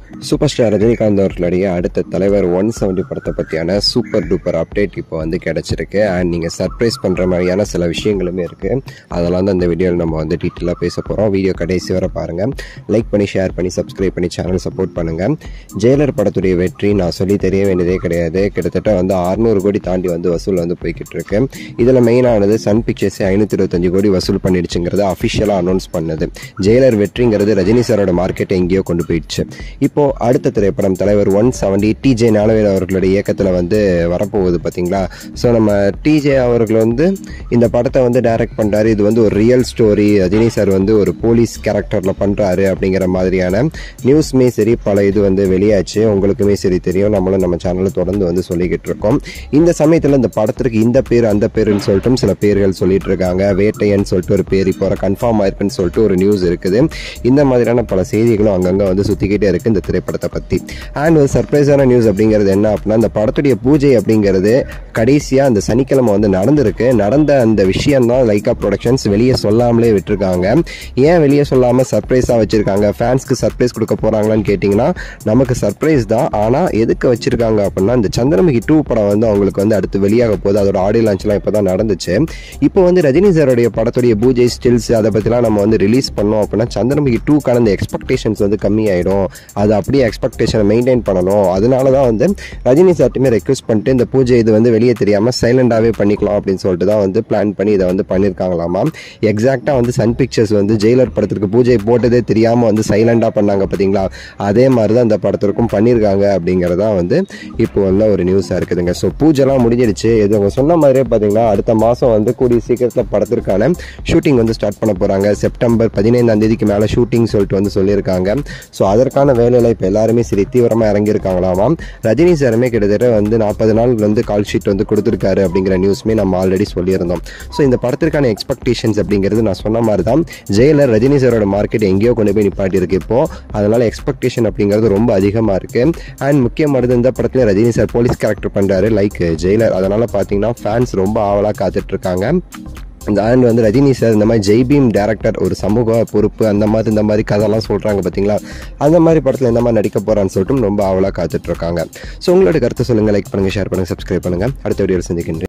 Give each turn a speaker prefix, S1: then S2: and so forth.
S1: super star Rajinikanth அவர்களுடைய அடுத்த தலைவர் ஒன் செவன்டி படத்தை பற்றியான சூப்பர் டூப்பர் அப்டேட் இப்போ வந்து கிடச்சிருக்கு அண்ட் நீங்கள் சர்ப்ரைஸ் பண்ணுற மாதிரியான சில விஷயங்களுமே இருக்குது அதெல்லாம் தான் இந்த வீடியோவில் நம்ம வந்து டீட்டெயிலாக பேச போகிறோம் வீடியோ கடைசி வரை பாருங்கள் லைக் பண்ணி ஷேர் பண்ணி சப்ஸ்கிரைப் பண்ணி சேனல் சப்போர்ட் பண்ணுங்கள் ஜெயிலர் படத்துடைய வெற்றி நான் சொல்லி தெரிய வேண்டியதே கிடையாது கிட்டத்தட்ட வந்து அறுநூறு கோடி தாண்டி வந்து வசூல் வந்து போய்கிட்டு இருக்கு இதில் மெயினானது சன் பிக்சர்ஸ் ஐநூற்றி இருபத்தஞ்சு கோடி வசூல் பண்ணிடுச்சுங்கிறத அஃபிஷியலாக அனௌன்ஸ் பண்ணது ஜெயிலர் வெற்றிங்கிறது ரஜினி சாரோட மார்க்கெட்டை எங்கேயோ கொண்டு போயிடுச்சு இப்போ அடுத்த திரைப்படம் தலைவர் ஒன் செவன்டி டிஜே ஞானவேல் அவர்களுடைய இயக்கத்தில் வந்து வரப்போகுது பார்த்தீங்களா ஸோ நம்ம டிஜே அவர்கள் வந்து இந்த படத்தை வந்து டைரக்ட் பண்ணுறாரு இது வந்து ஒரு ரியல் ஸ்டோரி ரஜினி சார் வந்து ஒரு போலீஸ் கேரக்டரில் பண்ணுறாரு அப்படிங்கிற மாதிரியான நியூஸ்மே சரி பல இது வந்து வெளியாச்சு உங்களுக்குமே சரி தெரியும் நம்மளும் நம்ம சேனலில் தொடர்ந்து வந்து சொல்லிக்கிட்டு இருக்கோம் இந்த சமயத்தில் இந்த படத்திற்கு இந்த பேர் அந்த பேருன்னு சொல்லிட்டும் சில பேர்கள் சொல்லிட்டு இருக்காங்க வேட்டையன்னு சொல்லிட்டு ஒரு பேர் இப்போ கன்ஃபார்ம் ஆயிருக்குன்னு சொல்லிட்டு ஒரு நியூஸ் இருக்குது இந்த மாதிரியான பல செய்திகளும் அங்கங்கே வந்து சுற்றிக்கிட்டே இருக்குது இந்த திரைப்படத்தை பற்றி அண்ட் ஒரு சர்ப்ரைஸான நியூஸ் அப்படிங்கிறது என்ன அப்படின்னா இந்த படத்துடைய பூஜை அப்படிங்கிறது கடைசியாக அந்த சனிக்கிழமை வந்து நடந்திருக்கு நடந்த அந்த விஷயம் தான் லைக்கா ப்ரொடக்ஷன்ஸ் வெளியே சொல்லாமலே விட்டுருக்காங்க ஏன் வெளியே சொல்லாமல் சர்ப்ரைஸாக வச்சுருக்காங்க ஃபேன்ஸ்க்கு சர்ப்ரைஸ் கொடுக்க போகிறாங்களான்னு கேட்டிங்கன்னா நமக்கு சர்ப்ரைஸ் தான் ஆனால் எதுக்கு வச்சுருக்காங்க அப்படின்னா இந்த சந்திரமுகி டூ படம் வந்து அவங்களுக்கு வந்து அடுத்து வெளியாக போகுது அதோட ஆடியோ லான்ச்லாம் இப்போ தான் நடந்துச்சு இப்போ வந்து ரஜினி சாருடைய படத்துடைய பூஜை ஸ்டில்ஸ் அதை பற்றிலாம் நம்ம வந்து ரிலீஸ் பண்ணோம் அப்படின்னா சந்திரமுகி டூக்கான அந்த எக்ஸ்பெக்டேஷன்ஸ் வந்து கம்மியாயிடும் அது அப்படியே எக்ஸ்பெக்டேஷனை மெயின்டைன் பண்ணணும் அதனால தான் வந்து ரஜினி சார்ட்டுமே ரெக்வஸ்ட் பண்ணிட்டு இந்த பூஜை இது வந்து வெளியே தெரியாமல் சைலண்டாகவே பண்ணிக்கலாம் அப்படின்னு சொல்லிட்டு தான் வந்து பிளான் பண்ணி இதை வந்து பண்ணியிருக்காங்களாமா எக்ஸாக்டாக வந்து சன் பிக்சர்ஸ் வந்து ஜெயிலர் படத்திற்கு பூஜை போட்டதே தெரியாமல் வந்து சைலண்டாக பண்ணாங்க பார்த்தீங்களா அதே மாதிரி தான் இந்த படத்திற்கும் பண்ணியிருக்காங்க அப்படிங்கிறதா வந்து இப்போ உள்ள ஒரு நியூஸாக இருக்குதுங்க ஸோ பூஜைலாம் முடிஞ்சிடுச்சு இது அவங்க சொன்ன மாதிரியே பார்த்தீங்கன்னா அடுத்த மாதம் வந்து கூடிய சீக்கிரத்தில் படத்திற்கான ஷூட்டிங் வந்து ஸ்டார்ட் பண்ண போகிறாங்க செப்டம்பர் பதினைந்தாம் தேதிக்கு மேலே ஷூட்டிங் சொல்லிட்டு வந்து சொல்லியிருக்காங்க ஸோ அதற்கான வேலையில் இப்போ எல்லாருமே சரி தீவிரமாக இறங்கியிருக்காங்களாமாம் ரஜினி சாருமே கிட்டத்தட்ட வந்து நாற்பது நாள் வந்து கால் ஷீட் வந்து கொடுத்துருக்காரு அப்படிங்கிற நியூஸ்மே நம்ம ஆல்ரெடி சொல்லியிருந்தோம் ஸோ இந்த படத்திற்கான எக்ஸ்பெக்டேஷன்ஸ் அப்படிங்கிறது நான் சொன்ன மாதிரி தான் ஜெயிலர் ரஜினி சாரோட மார்க்கெட் எங்கேயோ கொண்டு போய் நிப்பாட்டியிருக்கு இப்போ அதனால எக்ஸ்பெக்டேஷன் அப்படிங்கிறது ரொம்ப அதிகமாக இருக்கு அண்ட் முக்கியமானது இந்த படத்துல ரஜினி சார் போலீஸ் கேரக்டர் பண்ணுறாரு லைக் ஜெயிலர் அதனால பார்த்தீங்கன்னா ஃபேன்ஸ் ரொம்ப ஆவலாக காத்துட்டு இருக்காங்க இந்த ஆண்ட் வந்து ரஜினி சார் இந்த மாதிரி ஜெய்பீம் டேரக்டர் ஒரு சமூக பொறுப்பு அந்த மாதிரி இந்த மாதிரி கதைலாம் சொல்கிறாங்க பார்த்தீங்களா அந்த மாதிரி படத்தில் இந்த மாதிரி நடிக்க போகிறான்னு சொல்லிட்டு ரொம்ப ஆவலாக காத்துட்டு இருக்காங்க ஸோ உங்களோட கருத்து சொல்லுங்கள் லைக் பண்ணுங்கள் ஷேர் பண்ணுங்கள் சப்ஸ்கிரைப் பண்ணுங்கள் அடுத்த வீடியோவில் சந்திக்கின்றேன்